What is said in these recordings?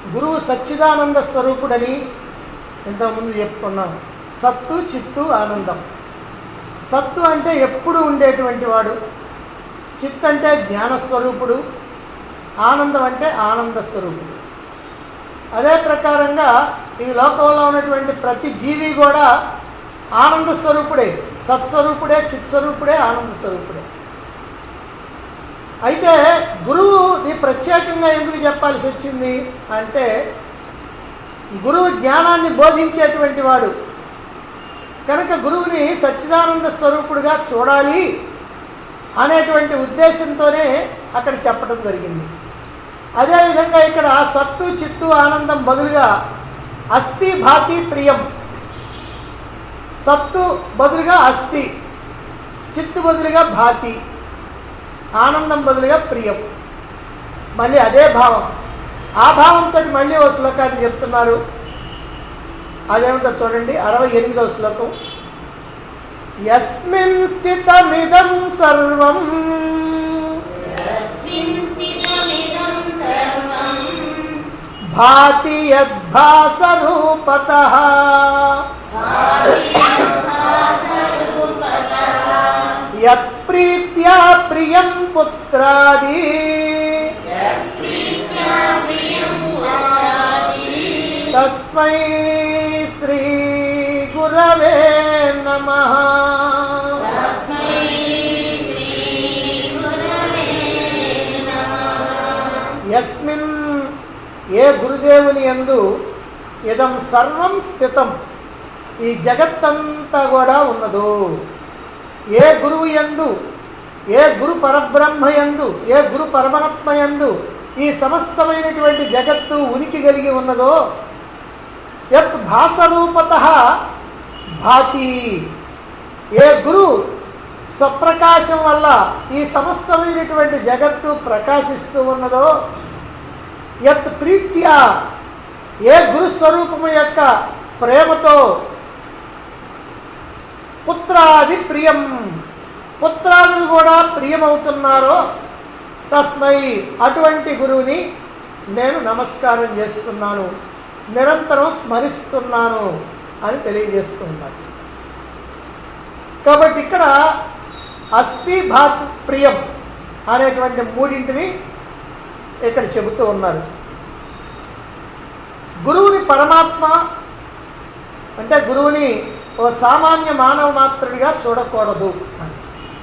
గురువు సచ్చిదానంద స్వరూపుడని ఇంతకుముందు చెప్పుకున్నాం సత్తు చిత్తు ఆనందం సత్తు అంటే ఎప్పుడు ఉండేటువంటి వాడు చిత్ అంటే జ్ఞానస్వరూపుడు ఆనందం అంటే ఆనంద స్వరూపుడు అదే ప్రకారంగా ఈ లోకంలో ఉన్నటువంటి ప్రతి జీవి కూడా ఆనంద స్వరూపుడే సత్స్వరూపుడే చిత్స్వరూపుడే ఆనంద స్వరూపుడే అయితే గురువుని ప్రత్యేకంగా ఎందుకు చెప్పాల్సి వచ్చింది అంటే గురువు జ్ఞానాన్ని బోధించేటువంటి వాడు కనుక గురువుని సచ్చిదానంద స్వరూపుడుగా చూడాలి అనేటువంటి ఉద్దేశంతోనే అక్కడ చెప్పడం జరిగింది అదేవిధంగా ఇక్కడ సత్తు చిత్తు ఆనందం బదులుగా అస్థి భాతి ప్రియం సత్తు బదులుగా అస్థి చిత్తు బదులుగా భాతి ఆనందం బదులుగా ప్రియం మళ్ళీ అదే భావం ఆ భావంతో మళ్ళీ ఓ శ్లోకాన్ని చెప్తున్నారు అదేమిటో చూడండి అరవై ఎనిమిదవ శ్లోకం యస్మిన్ స్థితమిదం సర్వం यस्मिन् स्थितमिदं सर्वं భాతి యద్భాసరూపత भातिभासरूपतः యత్ప్రీత్యా ప్రియం పుత్రాది यत्प्रीत्या प्रियं पुत्रादि తస్మై శ్రీ గురవే నమ तस्मै श्रीगुरवे नमः యస్మిన్ ఏ గురుదేవుని యందు ఇదం సర్వం స్థితం ఈ జగత్తంతా కూడా ఉన్నదో ఏ గురువు యందు ఏ గురు పరబ్రహ్మ యందు ఏ గురు పరమాత్మ యందు ఈ సమస్తమైనటువంటి జగత్తు ఉనికి కలిగి ఉన్నదో యత్ భాసరూపత భాతి ఏ గురు స్వప్రకాశం వల్ల ఈ సమస్తమైనటువంటి జగత్తు ప్రకాశిస్తూ ఉన్నదో యత్ ప్రీత్యా ఏ గురుస్వరూపము యొక్క ప్రేమతో పుత్రాది ప్రియం పుత్రాదులు కూడా ప్రియమవుతున్నారో తస్మై అటువంటి గురువుని నేను నమస్కారం చేస్తున్నాను నిరంతరం స్మరిస్తున్నాను అని తెలియజేస్తున్నాను కాబట్టి ఇక్కడ అస్థి భాత్ ప్రియం అనేటువంటి మూడింటిని ఇక్కడ చెబుతూ ఉన్నారు గురువుని పరమాత్మ అంటే గురువుని ఓ సామాన్య మానవ మాత్రుడిగా చూడకూడదు అని.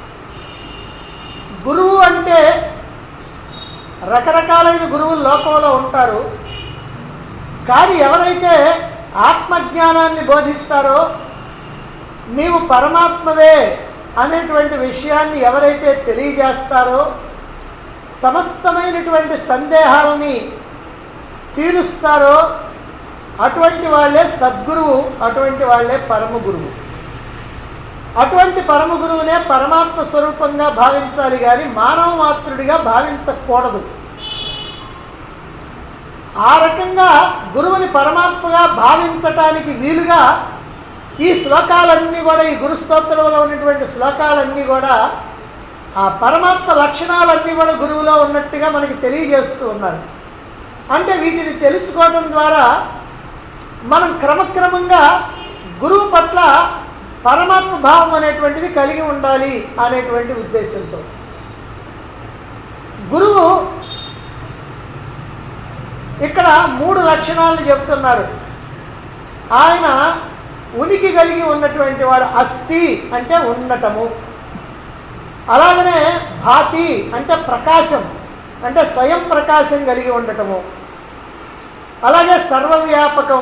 గురువు అంటే రకరకాలైన గురువులు లోకంలో ఉంటారు కానీ ఎవరైతే ఆత్మజ్ఞానాన్ని బోధిస్తారో నీవు పరమాత్మవే అనేటువంటి విషయాన్ని ఎవరైతే తెలియజేస్తారో సమస్తమైనటువంటి సందేహాలని తీరుస్తారో అటువంటి వాళ్ళే సద్గురువు అటువంటి వాళ్ళే పరమ గురువు అటువంటి పరమ గురువునే పరమాత్మ స్వరూపంగా భావించాలి కానీ మానవ మాత్రుడిగా భావించకూడదు ఆ రకంగా గురువుని పరమాత్మగా భావించటానికి వీలుగా ఈ శ్లోకాలన్నీ కూడా ఈ గురు స్తోత్రంలో ఉన్నటువంటి శ్లోకాలన్నీ కూడా ఆ పరమాత్మ లక్షణాలన్నీ కూడా గురువులో ఉన్నట్టుగా మనకి తెలియజేస్తూ ఉన్నారు అంటే వీటిని తెలుసుకోవడం ద్వారా మనం క్రమక్రమంగా గురువు పట్ల పరమాత్మ భావం అనేటువంటిది కలిగి ఉండాలి అనేటువంటి ఉద్దేశంతో గురువు ఇక్కడ మూడు లక్షణాలను చెప్తున్నారు ఆయన ఉనికి కలిగి ఉన్నటువంటి వాడు అస్థి అంటే ఉండటము అలాగనే భాతి అంటే ప్రకాశం అంటే స్వయం ప్రకాశం కలిగి ఉండటము అలాగే సర్వవ్యాపకం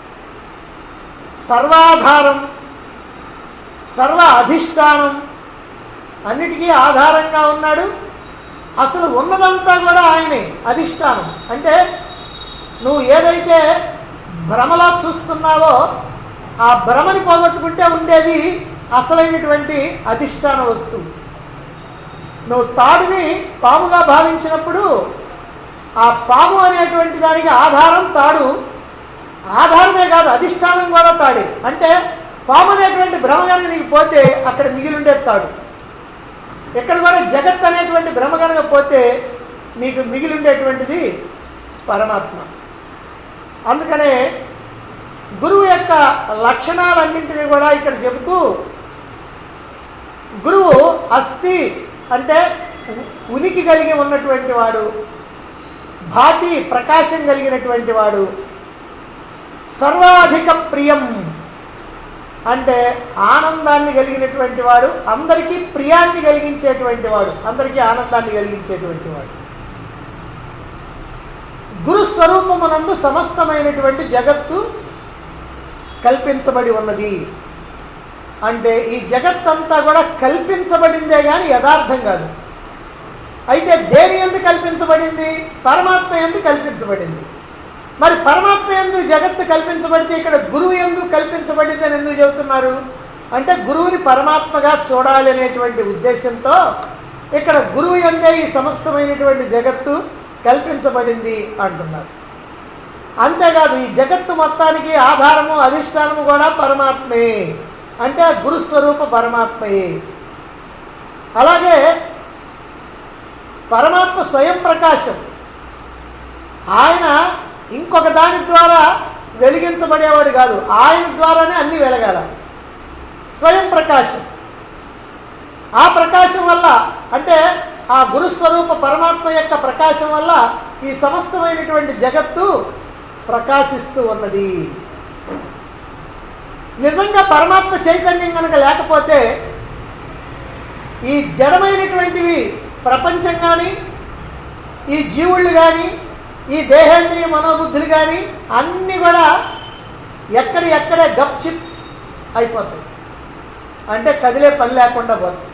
సర్వాధారం సర్వ అధిష్టానం అన్నిటికీ ఆధారంగా ఉన్నాడు అసలు ఉన్నదంతా కూడా ఆయనే అధిష్టానం అంటే నువ్వు ఏదైతే భ్రమలా చూస్తున్నావో ఆ భ్రమని పోగొట్టుకుంటే ఉండేది అసలైనటువంటి అధిష్టాన వస్తువు నువ్వు తాడుని పాముగా భావించినప్పుడు ఆ పాము అనేటువంటి దానికి ఆధారం తాడు ఆధారమే కాదు అధిష్టానం కూడా తాడే అంటే పాము అనేటువంటి భ్రమ కనుక నీకు పోతే అక్కడ మిగిలి ఉండేది తాడు ఇక్కడ కూడా జగత్ అనేటువంటి భ్రమ కనుక పోతే నీకు మిగిలి ఉండేటువంటిది పరమాత్మ అందుకనే గురువు యొక్క లక్షణాలన్నింటినీ కూడా ఇక్కడ చెబుతూ గురువు అస్థి అంటే ఉ- ఉనికి కలిగి ఉన్నటువంటి వాడు భాతి ప్రకాశం కలిగినటువంటి వాడు సర్వాధిక ప్రియం అంటే ఆనందాన్ని కలిగినటువంటి వాడు అందరికీ ప్రియాన్ని కలిగించేటువంటి వాడు అందరికీ ఆనందాన్ని కలిగించేటువంటి వాడు గురు స్వరూపమునందు సమస్తమైనటువంటి జగత్తు కల్పించబడి ఉన్నది అంటే ఈ జగత్తంతా కూడా కల్పించబడిందే కానీ యథార్థం కాదు అయితే దేని ఎందు కల్పించబడింది పరమాత్మ ఎందు కల్పించబడింది మరి పరమాత్మ ఎందు జగత్తు కల్పించబడితే ఇక్కడ గురువు ఎందు కల్పించబడింది అని ఎందుకు చెబుతున్నారు అంటే గురువుని పరమాత్మగా చూడాలి అనేటువంటి ఉద్దేశంతో ఇక్కడ గురువు ఎందే ఈ సమస్తమైనటువంటి జగత్తు కల్పించబడింది అంటున్నారు అంతేకాదు ఈ జగత్తు మొత్తానికి ఆధారము అధిష్టానము కూడా పరమాత్మే అంటే ఆ గురుస్వరూప పరమాత్మయే అలాగే పరమాత్మ స్వయం ప్రకాశం ఆయన ఇంకొక దాని ద్వారా వెలిగించబడేవాడు కాదు ఆయన ద్వారానే అన్ని వెలగాల స్వయం ప్రకాశం ఆ ప్రకాశం వల్ల అంటే ఆ గురుస్వరూప పరమాత్మ యొక్క ప్రకాశం వల్ల ఈ సమస్తమైనటువంటి జగత్తు ప్రకాశిస్తూ ఉన్నది నిజంగా పరమాత్మ చైతన్యం కనుక లేకపోతే ఈ జడమైనటువంటివి ప్రపంచం కానీ ఈ జీవుళ్ళు కానీ ఈ దేహేంద్రియ మనోబుద్ధులు కానీ అన్నీ కూడా ఎక్కడి ఎక్కడే గప్ చిప్ అయిపోతాయి అంటే కదిలే పని లేకుండా పోతాయి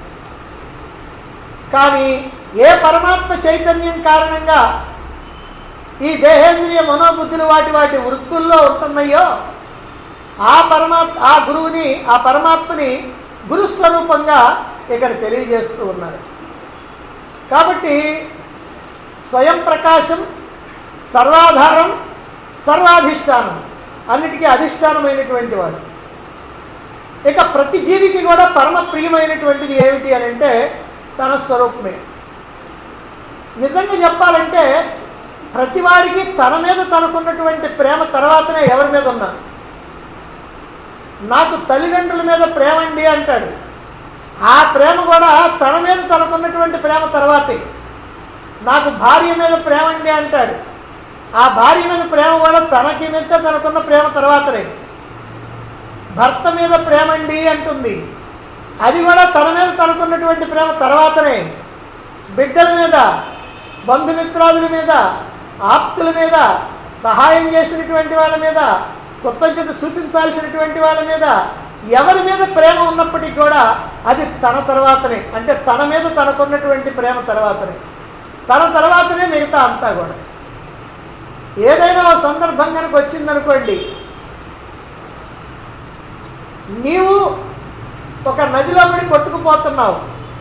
కానీ ఏ పరమాత్మ చైతన్యం కారణంగా ఈ దేహేంద్రియ మనోబుద్ధులు వాటి వాటి వృత్తుల్లో ఉంటున్నాయో ఆ పరమాత్మ ఆ గురువుని ఆ పరమాత్మని గురుస్వరూపంగా ఇక్కడ తెలియజేస్తూ ఉన్నారు కాబట్టి స్వయం ప్రకాశం సర్వాధారం సర్వాధిష్టానం అన్నిటికీ అధిష్టానమైనటువంటి వాడు ఇక ప్రతి జీవికి కూడా పరమ ప్రియమైనటువంటిది ఏమిటి అని అంటే తన స్వరూపమే నిజంగా చెప్పాలంటే ప్రతివాడికి తన మీద తనకున్నటువంటి ప్రేమ తర్వాతనే ఎవరి మీద ఉన్నా నాకు తల్లిదండ్రుల మీద ప్రేమ అండి అంటాడు ఆ ప్రేమ కూడా తన మీద తనకున్నటువంటి ప్రేమ తర్వాతే నాకు భార్య మీద ప్రేమ అండి అంటాడు ఆ భార్య మీద ప్రేమ కూడా తనకి మీద తనకున్న ప్రేమ తర్వాతనే భర్త మీద ప్రేమ అండి అంటుంది అది కూడా తన మీద తనకున్నటువంటి ప్రేమ తర్వాతనే బిడ్డల మీద బంధుమిత్రాదుల మీద ఆప్తుల మీద సహాయం చేసినటువంటి వాళ్ళ మీద కృతజ్ఞత చూపించాల్సినటువంటి వాళ్ళ మీద ఎవరి మీద ప్రేమ ఉన్నప్పటికీ కూడా అది తన తర్వాతనే అంటే తన మీద తనకున్నటువంటి ప్రేమ తర్వాతనే తన తర్వాతనే మిగతా అంతా కూడా ఏదైనా ఒక సందర్భం కనుక వచ్చిందనుకోండి నీవు ఒక నదిలో పడి కొట్టుకుపోతున్నావు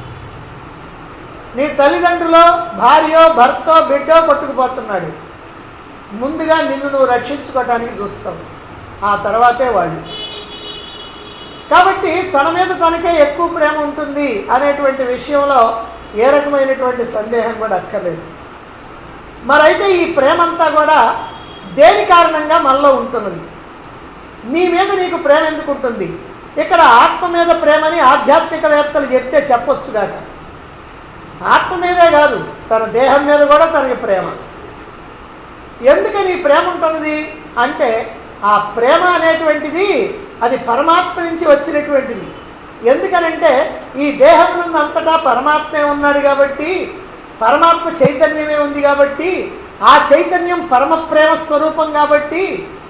నీ తల్లిదండ్రులో భార్యో భర్తో బిడ్డో కొట్టుకుపోతున్నాడు ముందుగా నిన్ను నువ్వు రక్షించుకోవటానికి చూస్తావు ఆ తర్వాతే వాళ్ళు కాబట్టి తన మీద తనకే ఎక్కువ ప్రేమ ఉంటుంది అనేటువంటి విషయంలో ఏ రకమైనటువంటి సందేహం కూడా అక్కర్లేదు మరైతే ఈ ప్రేమంతా కూడా దేని కారణంగా మనలో ఉంటున్నది నీ మీద నీకు ప్రేమ ఎందుకు ఉంటుంది ఇక్కడ ఆత్మ మీద ప్రేమని ఆధ్యాత్మికవేత్తలు చెప్తే చెప్పొచ్చు కాక ఆత్మ మీదే కాదు తన దేహం మీద కూడా తనకి ప్రేమ ఎందుకని ఈ ప్రేమ ఉంటున్నది అంటే ఆ ప్రేమ అనేటువంటిది అది పరమాత్మ నుంచి వచ్చినటువంటిది ఎందుకనంటే ఈ దేహం నుండి అంతటా పరమాత్మే ఉన్నాడు కాబట్టి పరమాత్మ చైతన్యమే ఉంది కాబట్టి ఆ చైతన్యం పరమ ప్రేమ స్వరూపం కాబట్టి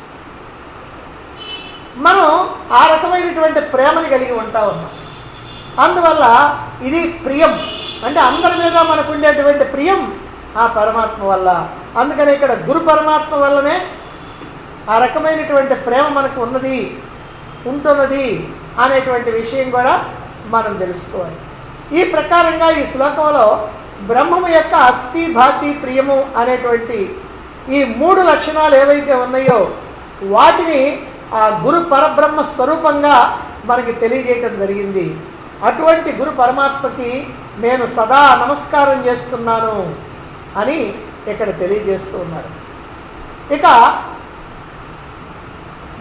మనం ఆ రకమైనటువంటి ప్రేమని కలిగి ఉంటా ఉన్నాం అందువల్ల ఇది ప్రియం అంటే అందరి మీద మనకు ఉండేటువంటి ప్రియం ఆ పరమాత్మ వల్ల అందుకని ఇక్కడ గురు పరమాత్మ వల్లనే ఆ రకమైనటువంటి ప్రేమ మనకు ఉన్నది ఉంటున్నది అనేటువంటి విషయం కూడా మనం తెలుసుకోవాలి ఈ ప్రకారంగా ఈ శ్లోకంలో బ్రహ్మము యొక్క అస్థి భాతి ప్రియము అనేటువంటి ఈ మూడు లక్షణాలు ఏవైతే ఉన్నాయో వాటిని ఆ గురు పరబ్రహ్మ స్వరూపంగా మనకి తెలియజేయటం జరిగింది అటువంటి గురు పరమాత్మకి నేను సదా నమస్కారం చేస్తున్నాను అని ఇక్కడ తెలియజేస్తూ ఉన్నారు ఇక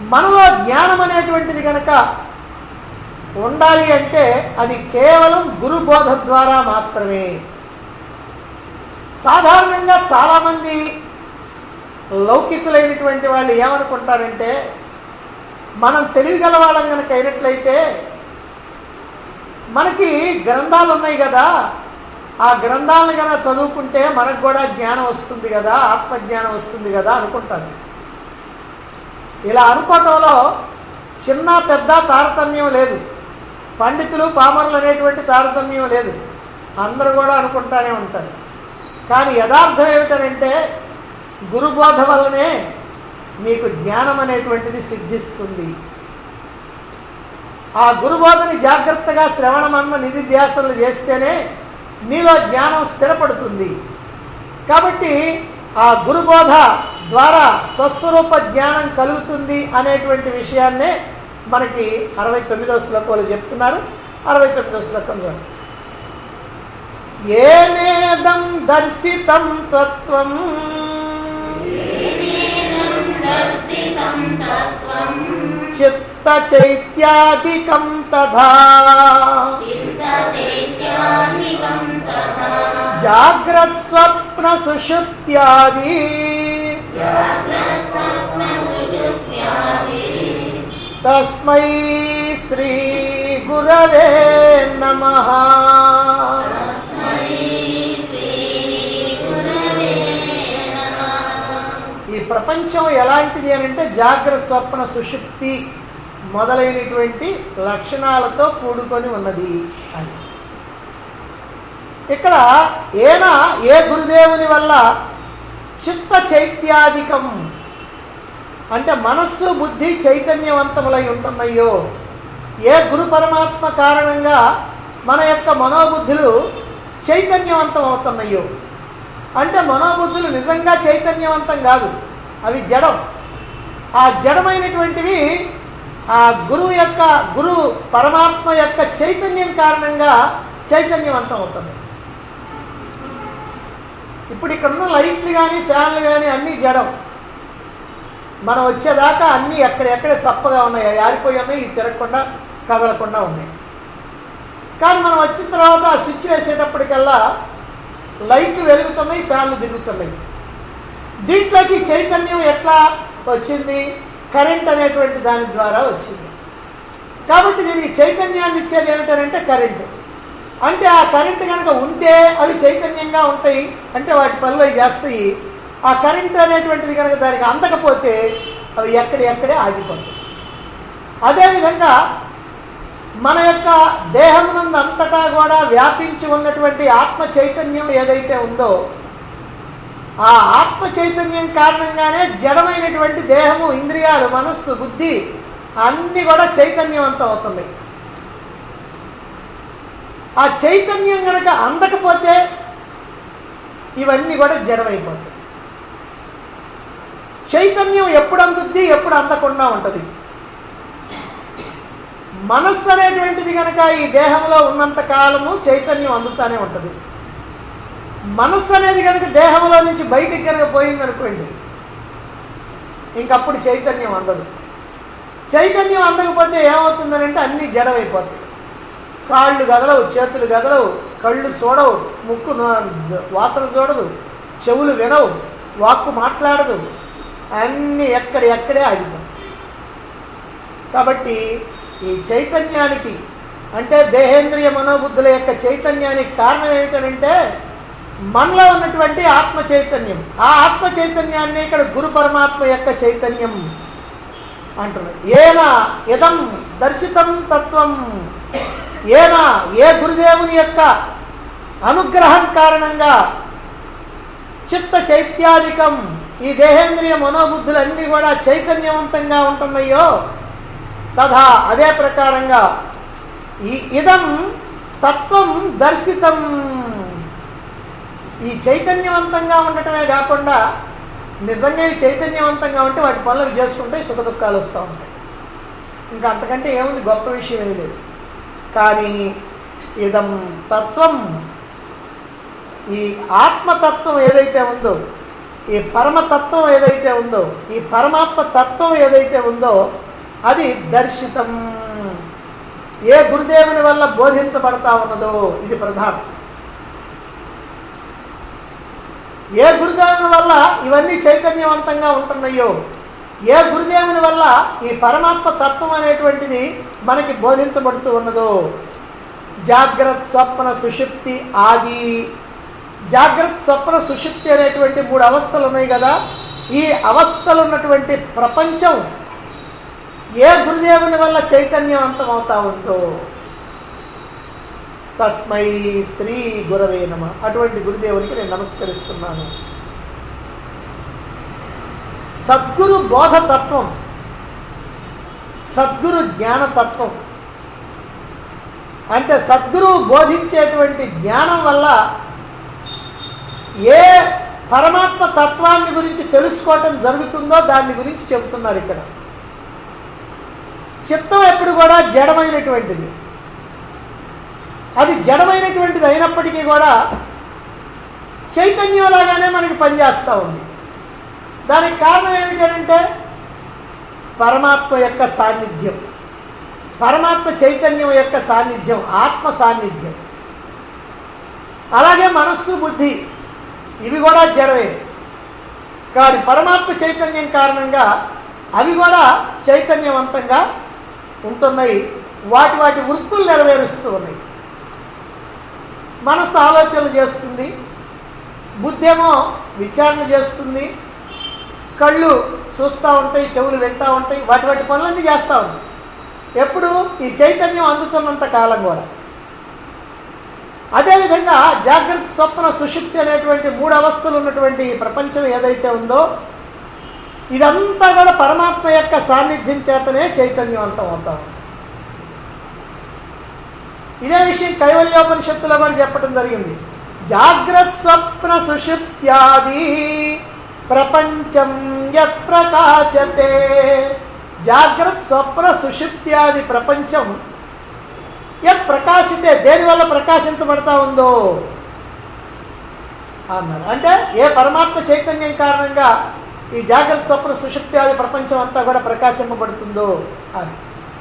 మనలో జ్ఞానం అనేటువంటిది కనుక ఉండాలి అంటే అది కేవలం గురు బోధ ద్వారా మాత్రమే సాధారణంగా చాలామంది లౌకికులైనటువంటి వాళ్ళు ఏమనుకుంటారంటే మనం తెలివిగల వాళ్ళం కనుక అయినట్లయితే మనకి గ్రంథాలు ఉన్నాయి కదా ఆ గ్రంథాలను కనుక చదువుకుంటే మనకు కూడా జ్ఞానం వస్తుంది కదా ఆత్మజ్ఞానం వస్తుంది కదా అనుకుంటారు ఇలా అనుకోవటంలో చిన్న పెద్ద తారతమ్యం లేదు పండితులు పామరులు అనేటువంటి తారతమ్యం లేదు అందరూ కూడా అనుకుంటానే ఉంటారు కానీ యథార్థం ఏమిటనంటే గురుబోధ వల్లనే మీకు జ్ఞానం అనేటువంటిది సిద్ధిస్తుంది ఆ గురుబోధని జాగ్రత్తగా శ్రవణమన్న నిధిధ్యాసనలు చేస్తేనే మీలో జ్ఞానం స్థిరపడుతుంది కాబట్టి ఆ గురుబోధ ద్వారా స్వస్వరూప జ్ఞానం కలుగుతుంది అనేటువంటి విషయాన్నే మనకి అరవై తొమ్మిదో శ్లోకంలో చెప్తున్నారు అరవై తొమ్మిదో శ్లోకంలో ఏమేదం దర్శితం తత్వం ఏమేనం దర్శితం తత్వం చిత్త చైత్యాదికం తథా చిత్తచైత్యాధికం తథా జాగ్రత్ స్వప్న సుషుప్త్యాది జాగ్రత్స్వప్నసుషుప్త్యాది తస్మై శ్రీ గురవే నమ తస్మై శ్రీ గురవే నమః ఈ ప్రపంచం ఎలాంటిది అని అంటే జాగ్రత్త స్వప్న సుషుప్తి మొదలైనటువంటి లక్షణాలతో కూడుకొని ఉన్నది అని ఇక్కడ ఏన ఏ గురుదేవుని వల్ల చిత్త చైత్యాధికం అంటే మనస్సు బుద్ధి చైతన్యవంతములై ఉంటున్నాయో ఏ గురు పరమాత్మ కారణంగా మన యొక్క మనోబుద్ధులు చైతన్యవంతం అవుతున్నాయో అంటే మనోబుద్ధులు నిజంగా చైతన్యవంతం కాదు అవి జడం ఆ జడమైనటువంటివి ఆ గురువు యొక్క గురువు పరమాత్మ యొక్క చైతన్యం కారణంగా చైతన్యవంతం అవుతుంది ఇప్పుడు ఇక్కడ ఉన్న లైట్లు కానీ ఫ్యాన్లు కానీ అన్నీ జడం మనం వచ్చేదాకా అన్నీ ఎక్కడెక్కడ చప్పగా ఉన్నాయి అవి ఆరిపోయి ఉన్నాయి ఇవి తిరగకుండా కదలకుండా ఉన్నాయి కానీ మనం వచ్చిన తర్వాత ఆ స్విచ్ వేసేటప్పటికల్లా లైట్లు వెలుగుతున్నాయి ఫ్యాన్లు తిరుగుతున్నాయి దీంట్లోకి చైతన్యం ఎట్లా వచ్చింది కరెంట్ అనేటువంటి దాని ద్వారా వచ్చింది కాబట్టి దీనికి చైతన్యాన్ని ఇచ్చేది ఏమిటంటే కరెంటు అంటే ఆ కరెంటు కనుక ఉంటే అవి చైతన్యంగా ఉంటాయి అంటే వాటి పనులు అవి చేస్తాయి ఆ కరెంట్ అనేటువంటిది కనుక దానికి అందకపోతే అవి ఎక్కడి ఎక్కడే ఆగిపోతాయి అదేవిధంగా మన యొక్క దేహమునందు అంతటా కూడా వ్యాపించి ఉన్నటువంటి ఆత్మ చైతన్యం ఏదైతే ఉందో ఆ ఆత్మ చైతన్యం కారణంగానే జడమైనటువంటి దేహము ఇంద్రియాలు మనస్సు బుద్ధి అన్నీ కూడా చైతన్యవంతం అవుతున్నాయి ఆ చైతన్యం గనక అందకపోతే ఇవన్నీ కూడా జడమైపోతాయి చైతన్యం ఎప్పుడు అందుద్ది ఎప్పుడు అందకుండా ఉంటుంది మనస్సు అనేటువంటిది కనుక ఈ దేహంలో ఉన్నంత కాలము చైతన్యం అందుతానే ఉంటుంది మనస్సు అనేది కనుక దేహంలో నుంచి బయటికి కనుక పోయిందనుకోండి ఇంకప్పుడు చైతన్యం అందదు చైతన్యం అందకపోతే ఏమవుతుందనంటే అన్నీ జడమైపోతాయి కాళ్ళు గదలవు చేతులు గదలవు కళ్ళు చూడవు ముక్కు నో- వాసన చూడదు చెవులు వినవు వాక్కు మాట్లాడదు అన్నీ ఎక్కడ ఎక్కడే ఆగిపోతాయి కాబట్టి ఈ చైతన్యానికి అంటే దేహేంద్రియ మనోబుద్ధుల యొక్క చైతన్యానికి కారణం ఏమిటనంటే మనలో ఉన్నటువంటి ఆత్మ చైతన్యం ఆ ఆత్మ చైతన్యాన్ని ఇక్కడ గురు పరమాత్మ యొక్క చైతన్యం అంటున్నారు ఏనా ఇదం దర్శితం తత్వం ఏనా ఏ గురుదేవుని యొక్క అనుగ్రహం కారణంగా చిత్త చైత్యాధికం ఈ దేహేంద్రియ మనోబుద్ధులన్నీ కూడా చైతన్యవంతంగా ఉంటున్నాయో తథా అదే ప్రకారంగా ఈ ఇదం తత్వం దర్శితం ఈ చైతన్యవంతంగా ఉండటమే కాకుండా నిజంగా ఈ చైతన్యవంతంగా ఉంటే వాటి పనులు చేసుకుంటే సుఖ దుఃఖాలు వస్తూ ఉంటాయి ఇంకా అంతకంటే ఏముంది గొప్ప విషయం ఏమి లేదు కానీ ఇదం తత్వం ఈ ఆత్మతత్వం ఏదైతే ఉందో ఈ పరమతత్వం ఏదైతే ఉందో ఈ పరమాత్మ తత్వం ఏదైతే ఉందో అది దర్శితం ఏ గురుదేవుని వల్ల బోధించబడతా ఉన్నదో ఇది ప్రధానం ఏ గురుదేవుని వల్ల ఇవన్నీ చైతన్యవంతంగా ఉంటున్నాయో ఏ గురుదేవుని వల్ల ఈ పరమాత్మ తత్వం అనేటువంటిది మనకి బోధించబడుతూ ఉన్నదో జాగ్రత్త స్వప్న సుషుప్తి ఆది జాగ్రత్త స్వప్న సుషుప్తి అనేటువంటి మూడు అవస్థలు ఉన్నాయి కదా ఈ అవస్థలు ఉన్నటువంటి ప్రపంచం ఏ గురుదేవుని వల్ల చైతన్యవంతం అవుతా ఉందో తస్మై శ్రీ గురవే నమ అటువంటి గురుదేవునికి నేను నమస్కరిస్తున్నాను సద్గురు బోధతత్వం సద్గురు జ్ఞానతత్వం అంటే సద్గురువు బోధించేటువంటి జ్ఞానం వల్ల ఏ పరమాత్మ తత్వాన్ని గురించి తెలుసుకోవటం జరుగుతుందో దాని గురించి చెబుతున్నారు ఇక్కడ చిత్తం ఎప్పుడు కూడా జడమైనటువంటిది అది జడమైనటువంటిది అయినప్పటికీ కూడా చైతన్యంలాగానే మనకి పనిచేస్తూ ఉంది దానికి కారణం ఏమిటి అంటే పరమాత్మ యొక్క సాన్నిధ్యం పరమాత్మ చైతన్యం యొక్క సాన్నిధ్యం ఆత్మ సాన్నిధ్యం అలాగే మనస్సు బుద్ధి ఇవి కూడా జడమే కానీ పరమాత్మ చైతన్యం కారణంగా అవి కూడా చైతన్యవంతంగా ఉంటున్నాయి వాటి వాటి వృత్తులు నెరవేరుస్తూ ఉన్నాయి మనసు ఆలోచనలు చేస్తుంది బుద్ధి ఏమో విచారణ చేస్తుంది కళ్ళు చూస్తూ ఉంటాయి చెవులు వింటూ ఉంటాయి వాటి వాటి పనులన్నీ చేస్తూ ఉంటాయి ఎప్పుడు ఈ చైతన్యం అందుతున్నంత కాలం కూడా అదేవిధంగా జాగ్రత్త స్వప్న సుషుప్తి అనేటువంటి మూడు అవస్థలు ఉన్నటువంటి ఈ ప్రపంచం ఏదైతే ఉందో ఇదంతా కూడా పరమాత్మ యొక్క సాన్నిధ్యం చేతనే చైతన్యవంతం అవుతాం ఇదే విషయం కైవల్యోపనిషత్తులో కూడా చెప్పడం జరిగింది జాగ్రత్త స్వప్న సుషుప్త్యాది ప్రపంచం యత్ ప్రకాశతే జాగ్రత్త స్వప్న సుషుప్త్యాది ప్రపంచం యత్ ప్రకాశితే దేని వల్ల ప్రకాశించబడతా ఉందో అన్నారు అంటే ఏ పరమాత్మ చైతన్యం కారణంగా ఈ జాగ్రత్త స్వప్న సుషుప్త్యాది ప్రపంచం అంతా కూడా ప్రకాశింపబడుతుందో అని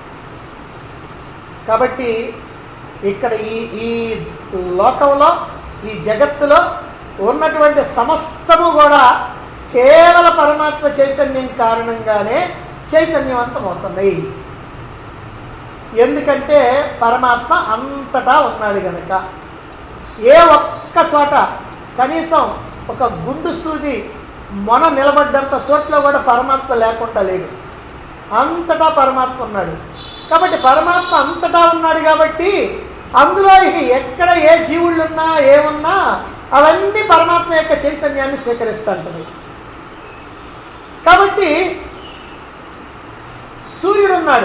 కాబట్టి ఇక్కడ ఈ ఈ లోకంలో ఈ జగత్తులో ఉన్నటువంటి సమస్తము కూడా కేవల పరమాత్మ చైతన్యం కారణంగానే చైతన్యవంతం అవుతున్నాయి ఎందుకంటే పరమాత్మ అంతటా ఉన్నాడు గనక ఏ ఒక్క చోట కనీసం ఒక గుండు సూది మొన నిలబడ్డంత చోట్ల కూడా పరమాత్మ లేకుండా లేడు అంతటా పరమాత్మ ఉన్నాడు కాబట్టి పరమాత్మ అంతటా ఉన్నాడు కాబట్టి అందులో ఇక ఎక్కడ ఏ జీవుళ్ళు ఉన్నా ఏమున్నా అవన్నీ పరమాత్మ యొక్క చైతన్యాన్ని స్వీకరిస్తూ ఉంటుంది కాబట్టి సూర్యుడు ఉన్నాడు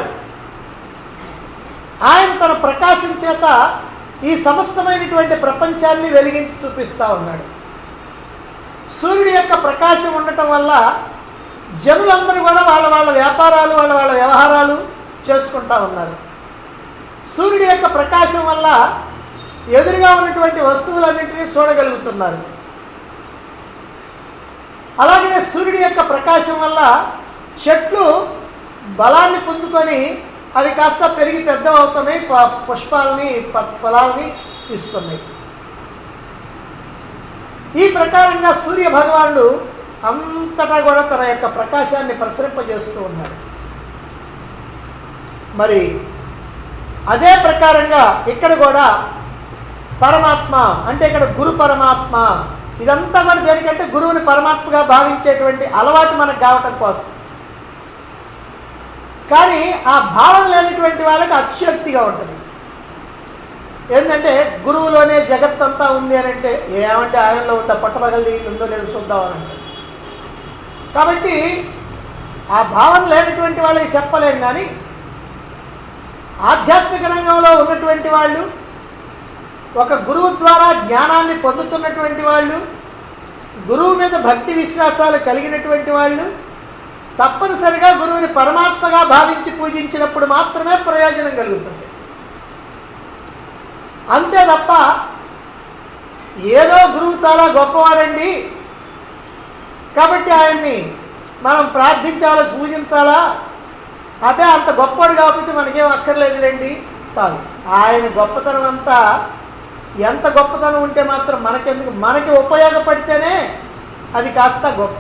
ఆయన తన ప్రకాశం చేత ఈ సమస్తమైనటువంటి ప్రపంచాన్ని వెలిగించి చూపిస్తూ ఉన్నాడు సూర్యుడి యొక్క ప్రకాశం ఉండటం వల్ల జనులందరూ కూడా వాళ్ళ వాళ్ళ వ్యాపారాలు వాళ్ళ వాళ్ళ వ్యవహారాలు చేసుకుంటా ఉన్నారు సూర్యుడి యొక్క ప్రకాశం వల్ల ఎదురుగా ఉన్నటువంటి వస్తువులన్నింటినీ చూడగలుగుతున్నారు అలాగే సూర్యుడి యొక్క ప్రకాశం వల్ల చెట్లు బలాన్ని పుంజుకొని అవి కాస్త పెరిగి పెద్దవవుతున్నాయి ప- పుష్పాలని ప- ఫలాల్ని ఇస్తున్నాయి ఈ ప్రకారంగా సూర్య భగవానుడు అంతటా కూడా తన యొక్క ప్రకాశాన్ని ప్రసరింపజేస్తూ ఉన్నాడు మరి అదే ప్రకారంగా ఇక్కడ కూడా పరమాత్మ అంటే ఇక్కడ గురు పరమాత్మ ఇదంతా కూడా దేనికంటే గురువుని పరమాత్మగా భావించేటువంటి అలవాటు మనకు కావటం కోసం కానీ ఆ భావం లేనటువంటి వాళ్ళకి అతిశక్తిగా ఉంటుంది ఏంటంటే గురువులోనే జగత్తంతా ఉంది అని అంటే ఏమంటే ఆయనలో ఉందా పట్టపగలది ఉందో లేదో చూద్దాం అని అంటే కాబట్టి ఆ భావం లేనటువంటి వాళ్ళకి చెప్పలేం కానీ ఆధ్యాత్మిక రంగంలో ఉన్నటువంటి వాళ్ళు ఒక గురువు ద్వారా జ్ఞానాన్ని పొందుతున్నటువంటి వాళ్ళు గురువు మీద భక్తి విశ్వాసాలు కలిగినటువంటి వాళ్ళు తప్పనిసరిగా గురువుని పరమాత్మగా భావించి పూజించినప్పుడు మాత్రమే ప్రయోజనం కలుగుతుంది అంతే తప్ప ఏదో గురువు చాలా గొప్పవాడండి కాబట్టి ఆయన్ని మనం ప్రార్థించాలా పూజించాలా అదే అంత గొప్పవాడు కాకపోతే మనకేం అక్కర్లేదులేండి కాదు ఆయన గొప్పతనం అంతా ఎంత గొప్పతనం ఉంటే మాత్రం మనకెందుకు మనకి ఉపయోగపడితేనే అది కాస్త గొప్ప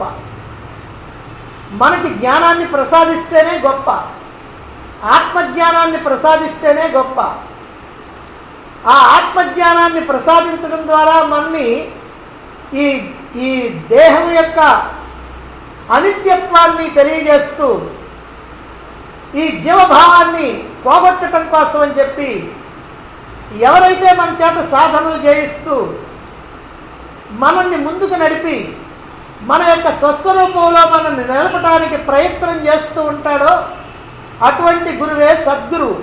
మనకి జ్ఞానాన్ని ప్రసాదిస్తేనే గొప్ప ఆత్మజ్ఞానాన్ని ప్రసాదిస్తేనే గొప్ప ఆ ఆత్మజ్ఞానాన్ని ప్రసాదించడం ద్వారా మనని ఈ ఈ దేహం యొక్క అనిత్యత్వాన్ని తెలియజేస్తూ ఈ జీవభావాన్ని పోగొట్టడం కోసం అని చెప్పి ఎవరైతే మన చేత సాధనలు చేయిస్తూ మనల్ని ముందుకు నడిపి మన యొక్క స్వస్వరూపంలో మనల్ని నిలపడానికి ప్రయత్నం చేస్తూ ఉంటాడో అటువంటి గురువే సద్గురువు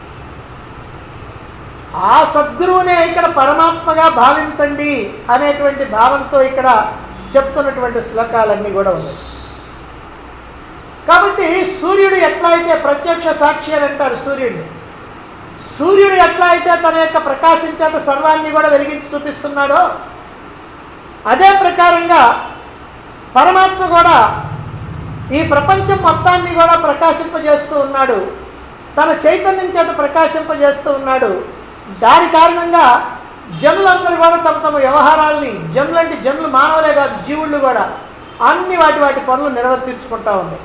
ఆ సద్గురువునే ఇక్కడ పరమాత్మగా భావించండి అనేటువంటి భావంతో ఇక్కడ చెప్తున్నటువంటి శ్లోకాలన్నీ కూడా ఉన్నాయి కాబట్టి సూర్యుడు ఎట్లా అయితే ప్రత్యక్ష సాక్షి అని అంటారు సూర్యుడిని సూర్యుడు ఎట్లా అయితే తన యొక్క ప్రకాశం చేత సర్వాన్ని కూడా వెలిగించి చూపిస్తున్నాడో అదే ప్రకారంగా పరమాత్మ కూడా ఈ ప్రపంచం మొత్తాన్ని కూడా ప్రకాశింపజేస్తూ ఉన్నాడు తన చైతన్యం చేత ప్రకాశింపజేస్తూ ఉన్నాడు దాని కారణంగా జనులందరూ కూడా తమ తమ వ్యవహారాల్ని జనులంటే జనులు మానవులే కాదు జీవుళ్ళు కూడా అన్ని వాటి వాటి పనులు నిర్వర్తించుకుంటా ఉన్నాయి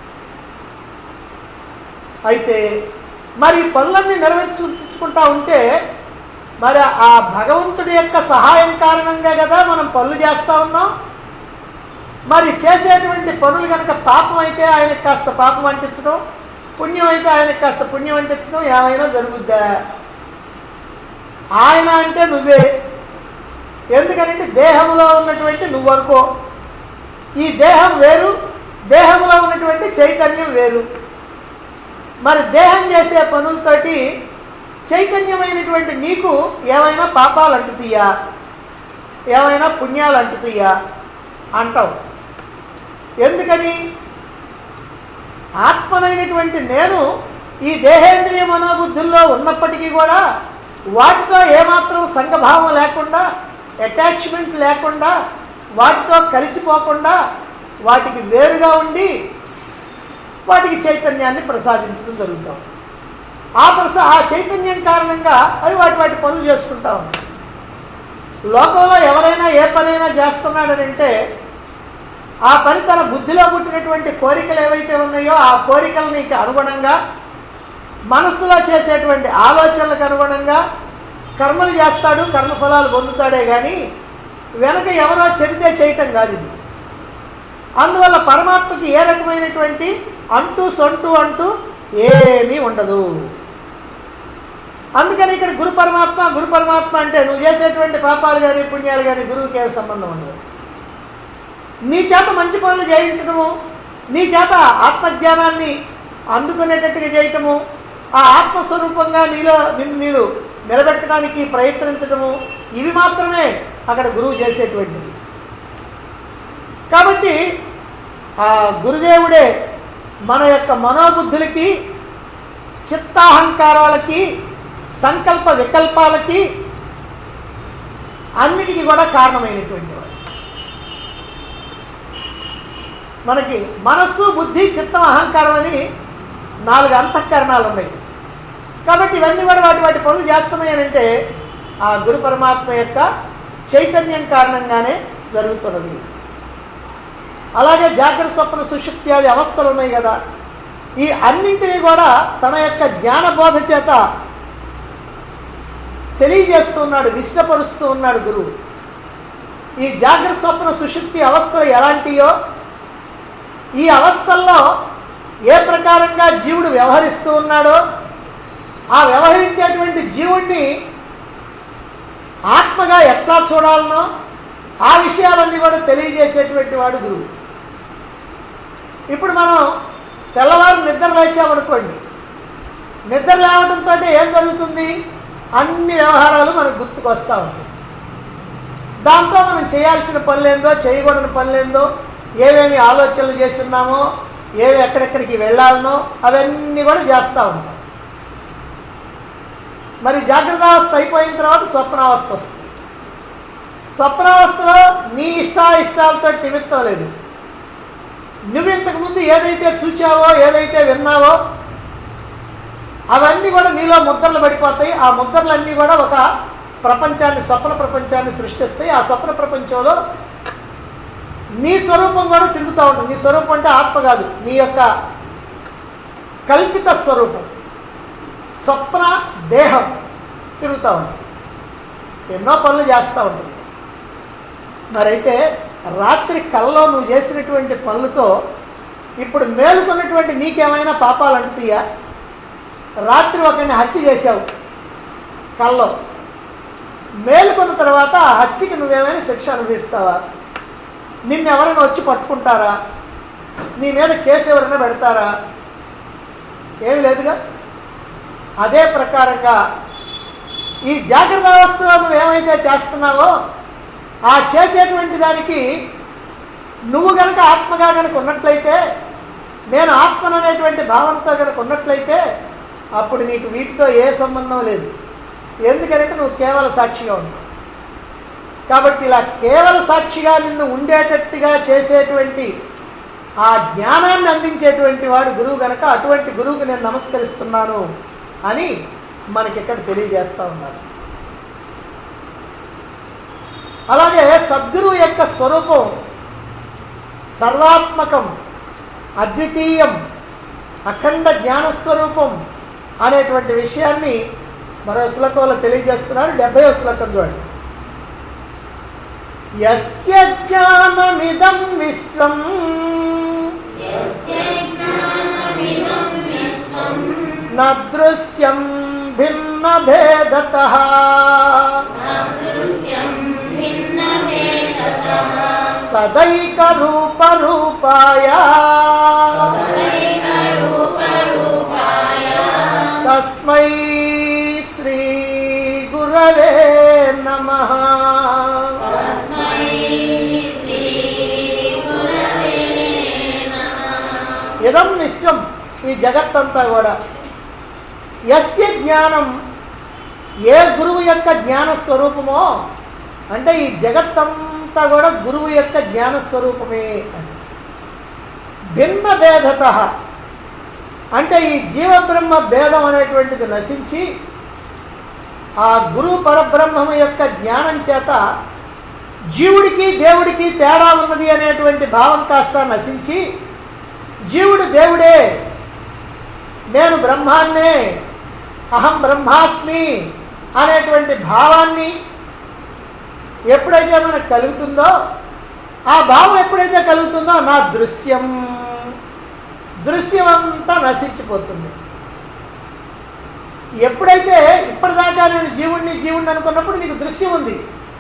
అయితే మరి ఈ పనులన్నీ నెరవేర్చుకుంటా ఉంటే మరి ఆ భగవంతుడి యొక్క సహాయం కారణంగా కదా మనం పనులు చేస్తూ ఉన్నాం మరి చేసేటువంటి పనులు కనుక పాపం అయితే ఆయనకు కాస్త పాపం అంటించడం పుణ్యం అయితే ఆయనకు కాస్త పుణ్యం అంటించడం ఏమైనా జరుగుద్దా ఆయన అంటే నువ్వే ఎందుకనంటే దేహంలో ఉన్నటువంటి నువ్వు అనుకో ఈ దేహం వేరు దేహంలో ఉన్నటువంటి చైతన్యం వేరు మరి దేహం చేసే పనులతోటి చైతన్యమైనటువంటి నీకు ఏమైనా పాపాలు అంటుతాయా ఏమైనా పుణ్యాలు అంటుతాయా అంటావు ఎందుకని ఆత్మనైనటువంటి నేను ఈ దేహేంద్రియ మనోబుద్ధుల్లో ఉన్నప్పటికీ కూడా వాటితో ఏమాత్రం సంఘభావం లేకుండా అటాచ్మెంట్ లేకుండా వాటితో కలిసిపోకుండా వాటికి వేరుగా ఉండి వాటికి చైతన్యాన్ని ప్రసాదించడం జరుగుతాం ఆ ప్రసా ఆ చైతన్యం కారణంగా అవి వాటి వాటి పనులు చేసుకుంటా ఉంటాయి లోకంలో ఎవరైనా ఏ పనైనా చేస్తున్నాడనంటే ఆ పని తన బుద్ధిలో పుట్టినటువంటి కోరికలు ఏవైతే ఉన్నాయో ఆ కోరికలనికి అనుగుణంగా మనస్సులో చేసేటువంటి ఆలోచనలకు అనుగుణంగా కర్మలు చేస్తాడు కర్మఫలాలు పొందుతాడే కానీ వెనక ఎవరో చెబితే చేయటం కాదు ఇది అందువల్ల పరమాత్మకి ఏ రకమైనటువంటి అంటూ సొంటూ అంటూ ఏమీ ఉండదు అందుకని ఇక్కడ గురు పరమాత్మ గురు పరమాత్మ అంటే నువ్వు చేసేటువంటి పాపాలు కానీ పుణ్యాలు కానీ గురువుకి ఏ సంబంధం ఉండదు నీ చేత మంచి పనులు చేయించడము నీ చేత ఆత్మజ్ఞానాన్ని అందుకునేటట్టుగా చేయటము ఆ ఆత్మస్వరూపంగా నీలో నిన్ను నీరు నిలబెట్టడానికి ప్రయత్నించడము ఇవి మాత్రమే అక్కడ గురువు చేసేటువంటిది కాబట్టి ఆ గురుదేవుడే మన యొక్క మనోబుద్ధులకి చిత్తాహంకారాలకి సంకల్ప వికల్పాలకి అన్నిటికీ కూడా కారణమైనటువంటి వాడు మనకి మనస్సు బుద్ధి చిత్తం అహంకారం అని నాలుగు అంతఃకరణాలు ఉన్నాయి కాబట్టి ఇవన్నీ కూడా వాటి వాటి పనులు చేస్తున్నాయి అని అంటే ఆ గురు పరమాత్మ యొక్క చైతన్యం కారణంగానే జరుగుతున్నది అలాగే జాగ్రత్త స్వప్న సుషుప్త్యాది అవస్థలు ఉన్నాయి కదా ఈ అన్నింటినీ కూడా తన యొక్క జ్ఞానబోధ చేత తెలియజేస్తూ ఉన్నాడు విశ్వపరుస్తూ ఉన్నాడు గురువు ఈ జాగ్రత్త స్వప్న సుషుప్తి అవస్థలు ఎలాంటియో ఈ అవస్థల్లో ఏ ప్రకారంగా జీవుడు వ్యవహరిస్తూ ఉన్నాడో ఆ వ్యవహరించేటువంటి జీవుణ్ణి ఆత్మగా ఎట్లా చూడాలనో ఆ విషయాలన్నీ కూడా తెలియజేసేటువంటి వాడు గురువు ఇప్పుడు మనం తెల్లవారు నిద్ర లేచామనుకోండి నిద్ర లేవడంతో ఏం జరుగుతుంది అన్ని వ్యవహారాలు మనకు గుర్తుకు వస్తూ ఉంటాయి దాంతో మనం చేయాల్సిన పనులేందో చేయకూడని పనులేందో ఏమేమి ఆలోచనలు చేస్తున్నామో ఏవి ఎక్కడెక్కడికి వెళ్ళాలనో అవన్నీ కూడా చేస్తూ ఉంటాం మరి జాగ్రత్తావస్థ అయిపోయిన తర్వాత స్వప్నావస్థ వస్తుంది స్వప్నావస్థలో నీ ఇష్టాయిష్టాలతో నిమిత్తం లేదు నువ్వు ఇంతకుముందు ఏదైతే చూచావో ఏదైతే విన్నావో అవన్నీ కూడా నీలో ముద్రలు పడిపోతాయి ఆ ముద్రలన్నీ కూడా ఒక ప్రపంచాన్ని స్వప్న ప్రపంచాన్ని సృష్టిస్తాయి ఆ స్వప్న ప్రపంచంలో నీ స్వరూపం కూడా తిరుగుతూ ఉంటుంది నీ స్వరూపం అంటే ఆత్మ కాదు నీ యొక్క కల్పిత స్వరూపం స్వప్న దేహం తిరుగుతూ ఉంటుంది ఎన్నో పనులు చేస్తూ ఉంటుంది మరైతే రాత్రి కల్లో నువ్వు చేసినటువంటి పనులతో ఇప్పుడు మేలుకున్నటువంటి నీకేమైనా పాపాలు అంటుతాయా రాత్రి ఒకరిని హత్య చేశావు కల్లో మేలుకున్న తర్వాత ఆ హత్యకి నువ్వేమైనా శిక్ష అనుభవిస్తావా నిన్ను ఎవరైనా వచ్చి పట్టుకుంటారా నీ మీద కేసు ఎవరైనా పెడతారా ఏమి లేదుగా అదే ప్రకారంగా ఈ జాగ్రత్త అవస్థలో నువ్వు ఏమైతే చేస్తున్నావో ఆ చేసేటువంటి దానికి నువ్వు గనక ఆత్మగా గనక ఉన్నట్లయితే నేను ఆత్మను అనేటువంటి భావంతో గనక ఉన్నట్లయితే అప్పుడు నీకు వీటితో ఏ సంబంధం లేదు ఎందుకంటే నువ్వు కేవల సాక్షిగా ఉన్నావు కాబట్టి ఇలా కేవల సాక్షిగా నిన్ను ఉండేటట్టుగా చేసేటువంటి ఆ జ్ఞానాన్ని అందించేటువంటి వాడు గురువు గనక అటువంటి గురువుకు నేను నమస్కరిస్తున్నాను అని మనకి ఇక్కడ తెలియజేస్తూ ఉన్నారు అలాగే సద్గురువు యొక్క స్వరూపం సర్వాత్మకం అద్వితీయం అఖండ జ్ఞానస్వరూపం అనేటువంటి విషయాన్ని మరో శ్లోకంలో తెలియజేస్తున్నారు డెబ్బై శ్లోకం చూడండి యస్య జ్ఞానమిదం విశ్వం यस्य ज्ञानमिदं विश्वं न दृశ్యం భిన్న భేదత न दृश्यं भिन्नभेदतः సదైక రూప రూపాయ एकरूपरूपाय తస్మై శ్రీ గురవే నమ तस्मै श्रीगुरवे नमः ఇదం విశ్వం ఈ జగత్తంతా కూడా యస్య జ్ఞానం ఏ గురువు యొక్క జ్ఞాన స్వరూపమో అంటే ఈ జగత్తంతా కూడా గురువు యొక్క జ్ఞాన స్వరూపమే అని భిన్న భేదత అంటే ఈ జీవబ్రహ్మ భేదం అనేటువంటిది నశించి ఆ గురు పరబ్రహ్మము యొక్క జ్ఞానం చేత జీవుడికి దేవుడికి తేడా ఉన్నది అనేటువంటి భావం కాస్త నశించి జీవుడు దేవుడే నేను బ్రహ్మాన్నే అహం బ్రహ్మాస్మి అనేటువంటి భావాన్ని ఎప్పుడైతే మనకు కలుగుతుందో ఆ భావం ఎప్పుడైతే కలుగుతుందో నా దృశ్యం దృశ్యం అంతా నశించిపోతుంది ఎప్పుడైతే ఇప్పటిదాకా నేను జీవుణ్ణి జీవుణ్ణి అనుకున్నప్పుడు నీకు దృశ్యం ఉంది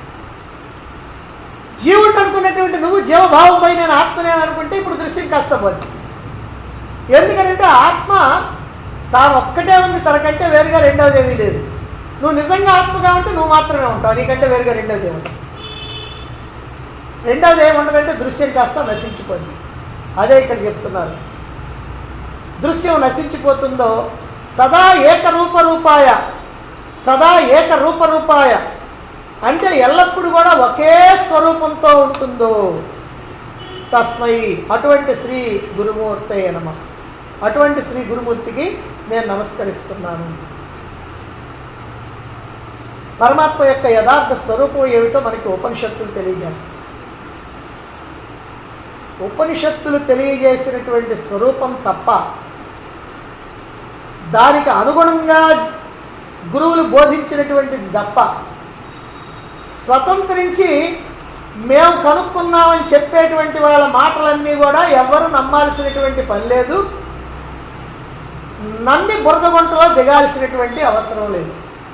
జీవుడు అనుకున్నటువంటి నువ్వు జీవభావంపై నేను ఆత్మనే అనుకుంటే ఇప్పుడు దృశ్యం కాస్త పోతుంది ఎందుకంటే ఆత్మ తాను ఒక్కటే ఉంది తనకంటే వేరుగా రెండవది ఏమీ లేదు నువ్వు నిజంగా ఆత్మగా ఉంటే నువ్వు మాత్రమే ఉంటావు నీకంటే వేరుగా రెండవది ఏమి ఉండదు రెండవది ఏముండదంటే దృశ్యం కాస్త నశించిపోయింది అదే ఇక్కడ చెప్తున్నారు దృశ్యం నశించిపోతుందో సదా ఏకరూప రూపాయ సదా ఏకరూప రూపాయ అంటే ఎల్లప్పుడూ కూడా ఒకే స్వరూపంతో ఉంటుందో తస్మై అటువంటి శ్రీ గురుమూర్తే నమ అటువంటి శ్రీ గురుమూర్తికి నేను నమస్కరిస్తున్నాను పరమాత్మ యొక్క యథార్థ స్వరూపం ఏమిటో మనకి ఉపనిషత్తులు తెలియజేస్తాయి ఉపనిషత్తులు తెలియజేసినటువంటి స్వరూపం తప్ప దానికి అనుగుణంగా గురువులు బోధించినటువంటిది తప్ప స్వతంత్రించి మేము కనుక్కున్నామని చెప్పేటువంటి వాళ్ళ మాటలన్నీ కూడా ఎవరు నమ్మాల్సినటువంటి పని లేదు నమ్మి బురద గుంటలో దిగాల్సినటువంటి అవసరం లేదు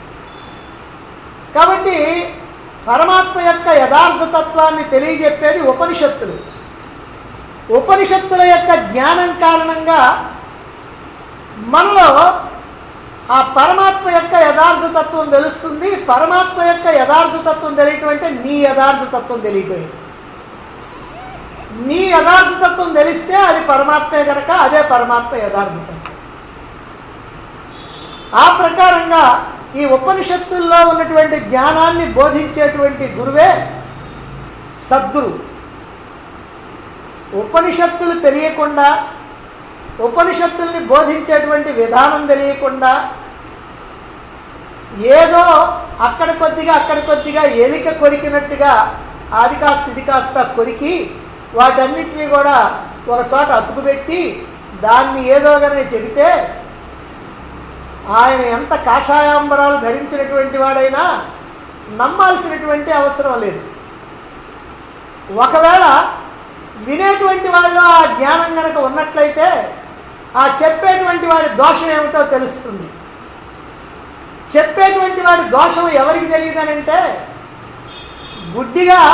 కాబట్టి పరమాత్మ యొక్క యథార్థ తత్వాన్ని తెలియజెప్పేది ఉపనిషత్తులు ఉపనిషత్తుల యొక్క జ్ఞానం కారణంగా మనలో ఆ పరమాత్మ యొక్క యథార్థ తత్వం తెలుస్తుంది పరమాత్మ యొక్క యథార్థ తత్వం తెలియటం అంటే నీ యథార్థ తత్వం తెలియటమే నీ యథార్థ తత్వం తెలిస్తే అది పరమాత్మే గనక అదే పరమాత్మ యథార్థ తత్వం ఆ ప్రకారంగా ఈ ఉపనిషత్తుల్లో ఉన్నటువంటి జ్ఞానాన్ని బోధించేటువంటి గురువే సద్గురు ఉపనిషత్తులు తెలియకుండా ఉపనిషత్తుల్ని బోధించేటువంటి విధానం తెలియకుండా ఏదో అక్కడ కొద్దిగా అక్కడ కొద్దిగా ఎలిక కొరికినట్టుగా అది కాస్త ఇది కాస్త కొరికి వాటన్నిటినీ కూడా ఒక చోట అతుకుపెట్టి దాన్ని ఏదోగానే చెబితే ఆయన ఎంత కాషాయాంబరాలు ధరించినటువంటి వాడైనా నమ్మాల్సినటువంటి అవసరం లేదు ఒకవేళ వినేటువంటి వాళ్ళు ఆ జ్ఞానం కనుక ఉన్నట్లయితే ఆ చెప్పేటువంటి వాడి దోషం ఏమిటో తెలుస్తుంది చెప్పేటువంటి వాడి దోషం ఎవరికి తెలియదనంటే గుడ్డిగా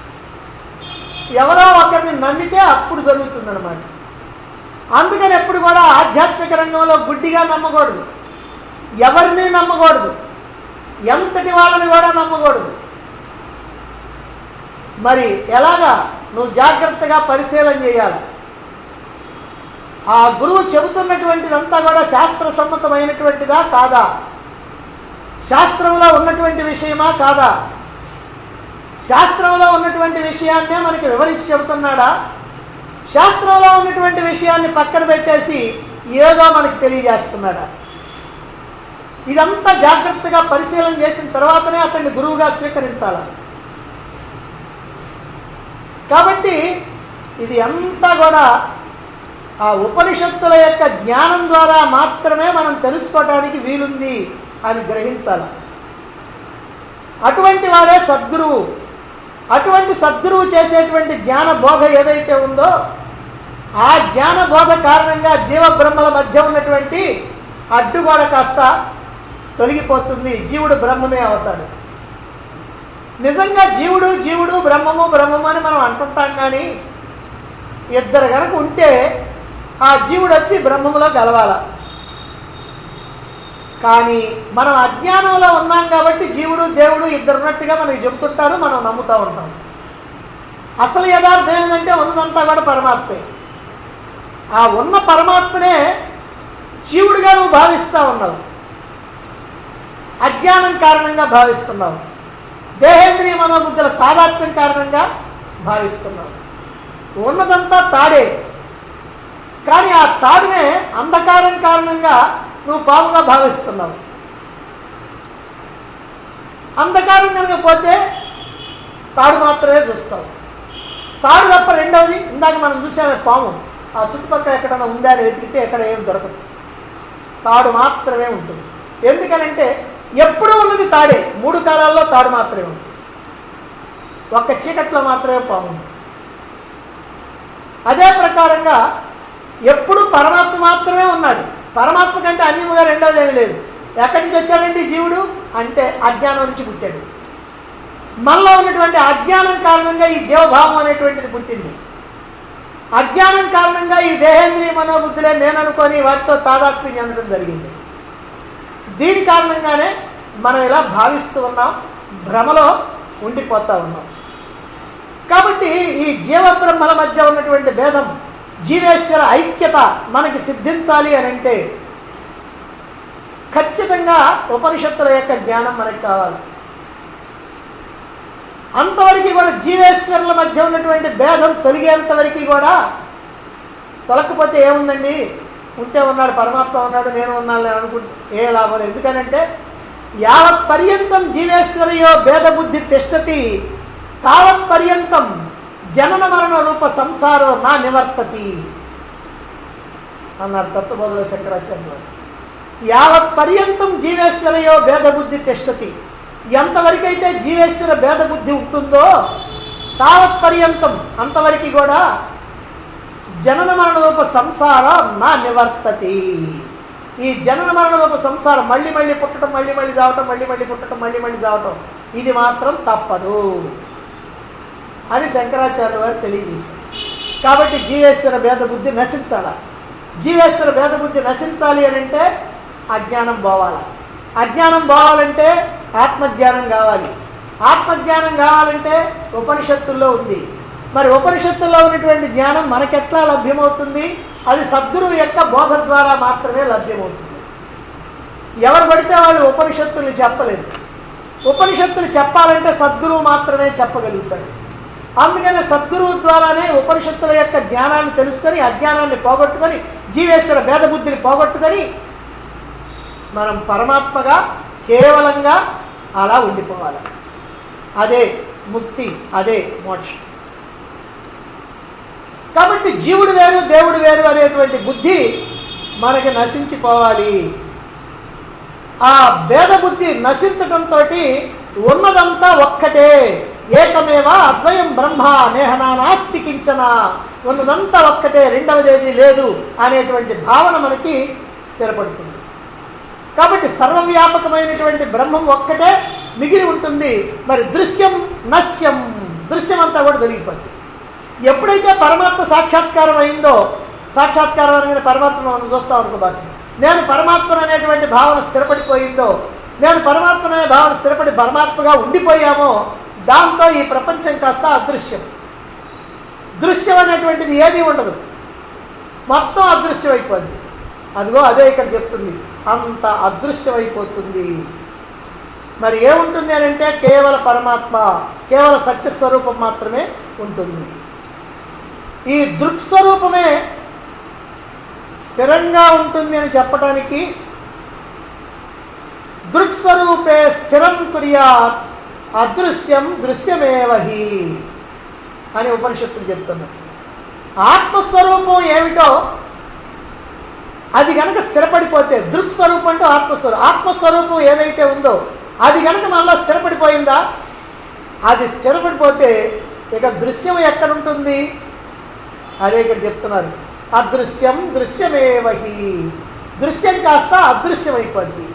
ఎవరో ఒకరిని నమ్మితే అప్పుడు జరుగుతుందన్నమాట అందుకని ఎప్పుడు కూడా ఆధ్యాత్మిక రంగంలో గుడ్డిగా నమ్మకూడదు ఎవరిని నమ్మకూడదు ఎంతటి వాళ్ళని కూడా నమ్మకూడదు మరి ఎలాగా నువ్వు జాగ్రత్తగా పరిశీలన చేయాలి ఆ గురువు చెబుతున్నటువంటిదంతా కూడా శాస్త్ర సమ్మతమైనటువంటిదా కాదా శాస్త్రంలో ఉన్నటువంటి విషయమా కాదా శాస్త్రంలో ఉన్నటువంటి విషయాన్నే మనకి వివరించి చెబుతున్నాడా శాస్త్రంలో ఉన్నటువంటి విషయాన్ని పక్కన పెట్టేసి ఏదో మనకి తెలియజేస్తున్నాడా ఇదంతా జాగ్రత్తగా పరిశీలన చేసిన తర్వాతనే అతన్ని గురువుగా స్వీకరించాల కాబట్టి ఇది అంతా కూడా ఆ ఉపనిషత్తుల యొక్క జ్ఞానం ద్వారా మాత్రమే మనం తెలుసుకోవటానికి వీలుంది అని గ్రహించాలి అటువంటి వాడే సద్గురువు అటువంటి సద్గురువు చేసేటువంటి జ్ఞాన బోధ ఏదైతే ఉందో ఆ జ్ఞాన బోధ కారణంగా జీవ బ్రహ్మల మధ్య ఉన్నటువంటి అడ్డుగోడ కాస్త తొలగిపోతుంది జీవుడు బ్రహ్మమే అవుతాడు నిజంగా జీవుడు జీవుడు బ్రహ్మము బ్రహ్మము అని మనం అంటుంటాం కానీ ఇద్దరు కనుక ఉంటే ఆ జీవుడు వచ్చి బ్రహ్మములో గలవాల కానీ మనం అజ్ఞానంలో ఉన్నాం కాబట్టి జీవుడు దేవుడు ఇద్దరు ఉన్నట్టుగా మనకి చెబుతుంటారు మనం నమ్ముతూ ఉంటాం అసలు యథార్థం ఏంటంటే ఉన్నదంతా కూడా పరమాత్మే ఆ ఉన్న పరమాత్మనే జీవుడిగా నువ్వు భావిస్తూ ఉన్నావు అజ్ఞానం కారణంగా భావిస్తున్నావు దేహేంద్రియ మనోబుద్ధుల తాదాత్మ్యం కారణంగా భావిస్తున్నావు ఉన్నదంతా తాడే కానీ ఆ తాడునే అంధకారం కారణంగా నువ్వు పాముగా భావిస్తున్నావు అంధకారం కనుక పోతే తాడు మాత్రమే చూస్తావు తాడు తప్ప రెండవది ఇందాక మనం చూసామే పాము ఆ చుట్టుపక్కల ఎక్కడైనా ఉందా అని వెతికితే ఎక్కడ ఏం దొరకదు తాడు మాత్రమే ఉంటుంది ఎందుకనంటే ఎప్పుడు ఉన్నది తాడే మూడు కాలాల్లో తాడు మాత్రమే ఉంటుంది ఒక్క చీకట్లో మాత్రమే పాము ఉంది అదే ప్రకారంగా ఎప్పుడు పరమాత్మ మాత్రమే ఉన్నాడు పరమాత్మ కంటే అన్యముగా రెండోది ఏమీ లేదు ఎక్కడి నుంచి వచ్చాడండి జీవుడు అంటే అజ్ఞానం నుంచి పుట్టాడు మనలో ఉన్నటువంటి అజ్ఞానం కారణంగా ఈ జీవభావం అనేటువంటిది పుట్టింది అజ్ఞానం కారణంగా ఈ దేహేంద్రియ మనోబుద్ధులే నేను అనుకొని వాటితో తాదాత్మ్యం చెందడం జరిగింది దీని కారణంగానే మనం ఇలా భావిస్తూ ఉన్నాం భ్రమలో ఉండిపోతా ఉన్నాం కాబట్టి ఈ జీవబ్రహ్మల మధ్య ఉన్నటువంటి భేదం జీవేశ్వర ఐక్యత మనకి సిద్ధించాలి అని అంటే ఖచ్చితంగా ఉపనిషత్తుల యొక్క జ్ఞానం మనకి కావాలి అంతవరకు కూడా జీవేశ్వరుల మధ్య ఉన్నటువంటి భేదం తొలగేంత వరకు కూడా తొలకపోతే ఏముందండి ఉంటే ఉన్నాడు పరమాత్మ ఉన్నాడు నేను ఉన్నాను నేను అనుకుంటే ఏ లాభం లేదు ఎందుకనంటే యావత్ పర్యంతం జీవేశ్వరయో భేద బుద్ధి తిష్టతి తావత్ పర్యంతం జనన మరణ రూప సంసారో నా నివర్తతి అన్నారు తత్వబోధుల శంకరాచార్యులు యావత్ పర్యంతం జీవేశ్వరయో భేద బుద్ధి తిష్టతి ఎంతవరకైతే జీవేశ్వర భేద బుద్ధి ఉంటుందో తావత్ పర్యంతం అంతవరకు కూడా జనన మరణ రూప సంసారం నా నివర్తతి ఈ జనన మరణ రూప సంసారం మళ్ళీ మళ్ళీ పుట్టడం మళ్ళీ మళ్ళీ చావటం మళ్ళీ మళ్ళీ పుట్టడం మళ్ళీ మళ్ళీ చావటం ఇది మాత్రం తప్పదు అని శంకరాచార్య వారు తెలియజేశారు కాబట్టి జీవేశ్వర భేద బుద్ధి నశించాల జీవేశ్వర భేద బుద్ధి నశించాలి అని అంటే అజ్ఞానం పోవాలి అజ్ఞానం పోవాలంటే ఆత్మజ్ఞానం కావాలి ఆత్మజ్ఞానం కావాలంటే ఉపనిషత్తుల్లో ఉంది మరి ఉపనిషత్తుల్లో ఉన్నటువంటి జ్ఞానం మనకెట్లా లభ్యమవుతుంది అది సద్గురువు యొక్క బోధ ద్వారా మాత్రమే లభ్యమవుతుంది ఎవరు పడితే వాళ్ళు ఉపనిషత్తులు చెప్పలేదు ఉపనిషత్తులు చెప్పాలంటే సద్గురువు మాత్రమే చెప్పగలుగుతాడు అందుకనే సద్గురువు ద్వారానే ఉపనిషత్తుల యొక్క జ్ఞానాన్ని తెలుసుకొని అజ్ఞానాన్ని పోగొట్టుకొని జీవేశ్వర భేద బుద్ధిని పోగొట్టుకొని మనం పరమాత్మగా కేవలంగా అలా ఉండిపోవాలి అదే ముక్తి అదే మోక్షం కాబట్టి జీవుడు వేరు దేవుడు వేరు అనేటువంటి బుద్ధి మనకి నశించిపోవాలి ఆ భేద బుద్ధి నశించడంతో ఉన్నదంతా ఒక్కటే ఏకమేవ అద్వయం బ్రహ్మ నేహనా నాస్తి కించన ఉన్నదంతా ఒక్కటే రెండవదేది లేదు అనేటువంటి భావన మనకి స్థిరపడుతుంది కాబట్టి సర్వవ్యాపకమైనటువంటి బ్రహ్మం ఒక్కటే మిగిలి ఉంటుంది మరి దృశ్యం నశ్యం దృశ్యం అంతా కూడా తొలగిపోతుంది ఎప్పుడైతే పరమాత్మ సాక్షాత్కారం అయిందో సాక్షాత్కారం అనగానే పరమాత్మ మనం చూస్తాం అనుకోబాటు నేను పరమాత్మ అనేటువంటి భావన స్థిరపడిపోయిందో నేను పరమాత్మ అనే భావన స్థిరపడి పరమాత్మగా ఉండిపోయామో దాంతో ఈ ప్రపంచం కాస్త అదృశ్యం దృశ్యం అనేటువంటిది ఏది ఉండదు మొత్తం అదృశ్యం అయిపోద్ది అదిగో అదే ఇక్కడ చెప్తుంది అంత అదృశ్యమైపోతుంది మరి ఏముంటుంది అని అంటే కేవల పరమాత్మ కేవల సత్యస్వరూపం మాత్రమే ఉంటుంది ఈ దృక్స్వరూపమే స్థిరంగా ఉంటుంది అని చెప్పడానికి దృక్స్వరూపే స్థిరం కుర్యాత్ అదృశ్యం దృశ్యమేవహి అని ఉపనిషత్తులు చెప్తున్నారు ఆత్మస్వరూపం ఏమిటో అది గనక స్థిరపడిపోతే దృక్స్వరూపం అంటే ఆత్మస్వరూపం ఆత్మస్వరూపం ఏదైతే ఉందో అది గనక మళ్ళా స్థిరపడిపోయిందా అది స్థిరపడిపోతే ఇక దృశ్యం ఎక్కడుంటుంది అదే ఇక్కడ చెప్తున్నారు అదృశ్యం దృశ్యమేవహి దృశ్యం కాస్త అదృశ్యమైపోద్ది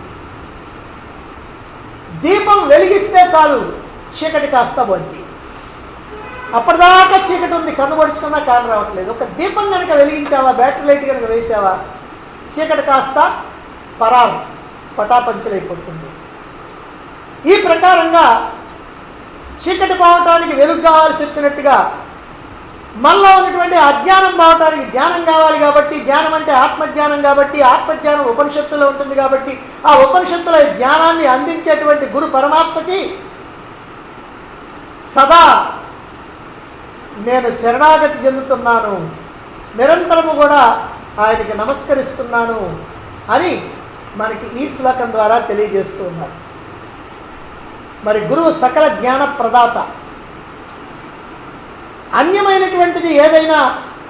దీపం వెలిగిస్తే చాలు చీకటి కాస్త పోద్ది అప్పటిదాకా చీకటి ఉంది కన్ను పడుచుకున్నా కాలు రావట్లేదు ఒక దీపం కనుక వెలిగించావా బ్యాటరీ లైట్ కనుక వేసావా చీకటి కాస్త పరారు పటాపంచలైపోతుంది ఈ ప్రకారంగా చీకటి పోవటానికి వెలుగు కావాల్సి వచ్చినట్టుగా మనలో ఉన్నటువంటి అజ్ఞానం పోవటానికి జ్ఞానం కావాలి కాబట్టి జ్ఞానం అంటే ఆత్మజ్ఞానం కాబట్టి ఆత్మజ్ఞానం ఉపనిషత్తులో ఉంటుంది కాబట్టి ఆ ఉపనిషత్తుల జ్ఞానాన్ని అందించేటువంటి గురు పరమాత్మకి సదా నేను శరణాగతి చెందుతున్నాను నిరంతరము కూడా ఆయనకి నమస్కరిస్తున్నాను అని మనకి ఈ శ్లోకం ద్వారా తెలియజేస్తూ ఉన్నారు మరి గురువు సకల జ్ఞాన ప్రదాత అన్యమైనటువంటిది ఏదైనా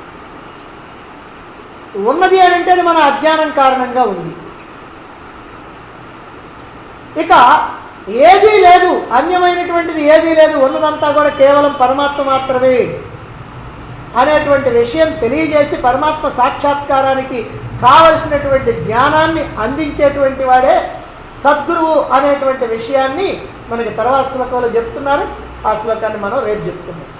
ఉన్నది అని అంటే అది మన అజ్ఞానం కారణంగా ఉంది ఇక ఏదీ లేదు అన్యమైనటువంటిది ఏదీ లేదు ఉన్నదంతా కూడా కేవలం పరమాత్మ మాత్రమే అనేటువంటి విషయం తెలియజేసి పరమాత్మ సాక్షాత్కారానికి కావలసినటువంటి జ్ఞానాన్ని అందించేటువంటి వాడే సద్గురువు అనేటువంటి విషయాన్ని మనకి తర్వాత శ్లోకంలో చెప్తున్నారు ఆ శ్లోకాన్ని మనం రేపు చెప్తున్నాం